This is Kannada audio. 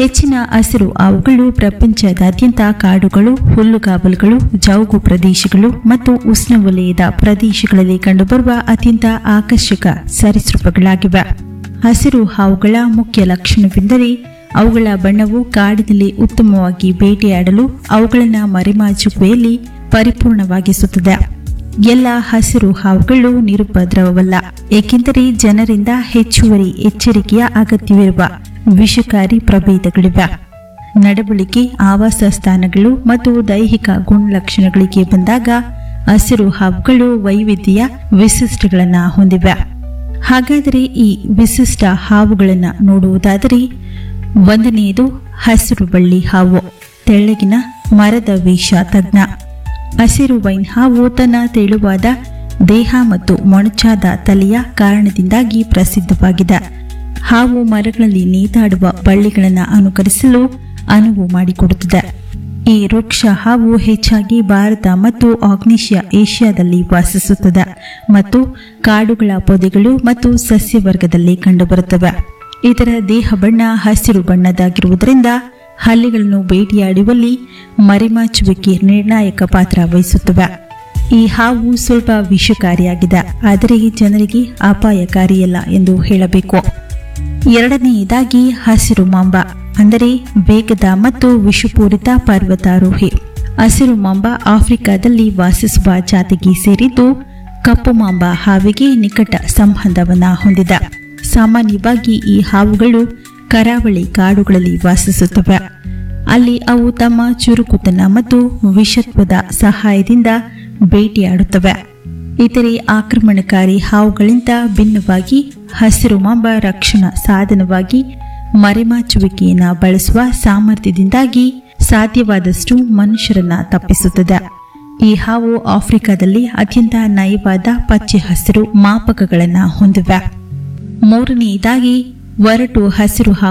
ಹೆಚ್ಚಿನ ಹಸಿರು ಹಾವುಗಳು ಪ್ರಪಂಚದಾದ್ಯಂತ ಕಾಡುಗಳು ಹುಲ್ಲುಗಾವಲುಗಳು ಜೌಗು ಪ್ರದೇಶಗಳು ಮತ್ತು ಉಷ್ಣವಲಯದ ಪ್ರದೇಶಗಳಲ್ಲಿ ಕಂಡುಬರುವ ಅತ್ಯಂತ ಆಕರ್ಷಕ ಸರೀಸೃಪಗಳಾಗಿವೆ ಹಸಿರು ಹಾವುಗಳ ಮುಖ್ಯ ಲಕ್ಷಣವೆಂದರೆ ಅವುಗಳ ಬಣ್ಣವು ಕಾಡಿನಲ್ಲಿ ಉತ್ತಮವಾಗಿ ಬೇಟೆಯಾಡಲು ಅವುಗಳನ್ನು ಮರೆಮಾಚುವಿಕೆಯಲ್ಲಿ ಪರಿಪೂರ್ಣವಾಗಿಸುತ್ತದೆ ಎಲ್ಲ ಹಸಿರು ಹಾವುಗಳು ನಿರುಪದ್ರವವಲ್ಲ ಏಕೆಂದರೆ ಜನರಿಂದ ಹೆಚ್ಚುವರಿ ಎಚ್ಚರಿಕೆಯ ಅಗತ್ಯವಿರುವ ವಿಷಕಾರಿ ಪ್ರಭೇದಗಳಿವೆ ನಡವಳಿಕೆ ಆವಾಸ ಸ್ಥಾನಗಳು ಮತ್ತು ದೈಹಿಕ ಗುಣಲಕ್ಷಣಗಳಿಗೆ ಬಂದಾಗ ಹಸಿರು ಹಾವುಗಳು ವೈವಿಧ್ಯೆಯ ವಿಶಿಷ್ಟಗಳನ್ನು ಹೊಂದಿವೆ ಹಾಗಾದರೆ ಈ ವಿಶಿಷ್ಟ ಹಾವುಗಳನ್ನು ನೋಡುವುದಾದರೆ ಒಂದನೆಯದು ಹಸಿರು ಬಳ್ಳಿ ಹಾವು ತೆಳ್ಳಗಿನ ಮರದ ವೇಷ ತಜ್ಞ ಹಸಿರು ವೈನ್ ಹಾವು ತನ್ನ ತೆಳುವಾದ ದೇಹ ಮತ್ತು ಮೊಣಚಾದ ತಲೆಯ ಕಾರಣದಿಂದಾಗಿ ಪ್ರಸಿದ್ಧವಾಗಿದೆ ಹಾವು ಮರಗಳಲ್ಲಿ ನೇತಾಡುವ ಬಳ್ಳಿಗಳನ್ನು ಅನುಕರಿಸಲು ಅನುವು ಮಾಡಿಕೊಡುತ್ತದೆ ಈ ವೃಕ್ಷ ಹಾವು ಹೆಚ್ಚಾಗಿ ಭಾರತ ಮತ್ತು ಆಗ್ನೇಷ್ಯ ಏಷ್ಯಾದಲ್ಲಿ ವಾಸಿಸುತ್ತದೆ ಮತ್ತು ಕಾಡುಗಳ ಪೊದೆಗಳು ಮತ್ತು ಸಸ್ಯವರ್ಗದಲ್ಲಿ ಕಂಡುಬರುತ್ತವೆ ಇದರ ದೇಹ ಬಣ್ಣ ಹಸಿರು ಬಣ್ಣದಾಗಿರುವುದರಿಂದ ಹಲ್ಲಿಗಳನ್ನು ಬೇಟೆಯಾಡುವಲ್ಲಿ ಮರೆಮಾಚುವಿಕೆ ನಿರ್ಣಾಯಕ ಪಾತ್ರ ವಹಿಸುತ್ತವೆ ಈ ಹಾವು ಸ್ವಲ್ಪ ವಿಷಕಾರಿಯಾಗಿದೆ ಆದರೆ ಜನರಿಗೆ ಅಪಾಯಕಾರಿಯಲ್ಲ ಎಂದು ಹೇಳಬೇಕು ಎರಡನೆಯದಾಗಿ ಹಸಿರು ಮಾಂಬ ಅಂದರೆ ವೇಗದ ಮತ್ತು ವಿಷಪೂರಿತ ಪರ್ವತಾರೋಹಿ ಹಸಿರು ಮಾಂಬ ಆಫ್ರಿಕಾದಲ್ಲಿ ವಾಸಿಸುವ ಜಾತಿಗೆ ಸೇರಿದ್ದು ಕಪ್ಪು ಮಾಂಬ ಹಾವಿಗೆ ನಿಕಟ ಸಂಬಂಧವನ್ನ ಹೊಂದಿದೆ ಸಾಮಾನ್ಯವಾಗಿ ಈ ಹಾವುಗಳು ಕರಾವಳಿ ಕಾಡುಗಳಲ್ಲಿ ವಾಸಿಸುತ್ತವೆ ಅಲ್ಲಿ ಅವು ತಮ್ಮ ಚುರುಕುತನ ಮತ್ತು ವಿಷತ್ವದ ಸಹಾಯದಿಂದ ಬೇಟೆಯಾಡುತ್ತವೆ ಇತರೆ ಆಕ್ರಮಣಕಾರಿ ಹಾವುಗಳಿಂದ ಭಿನ್ನವಾಗಿ ಹಸಿರು ಮಾಂಬ ರಕ್ಷಣಾ ಸಾಧನವಾಗಿ ಮರೆಮಾಚುವಿಕೆಯನ್ನು ಬಳಸುವ ಸಾಮರ್ಥ್ಯದಿಂದಾಗಿ ಸಾಧ್ಯವಾದಷ್ಟು ಮನುಷ್ಯರನ್ನ ತಪ್ಪಿಸುತ್ತದೆ ಈ ಹಾವು ಆಫ್ರಿಕಾದಲ್ಲಿ ಅತ್ಯಂತ ನಯವಾದ ಪಚ್ಚೆ ಹಸಿರು ಮಾಪಕಗಳನ್ನು ಹೊಂದಿವೆ ಮೂರನೆಯದಾಗಿ ಒರಟು ಹಸಿರು ಹಾವು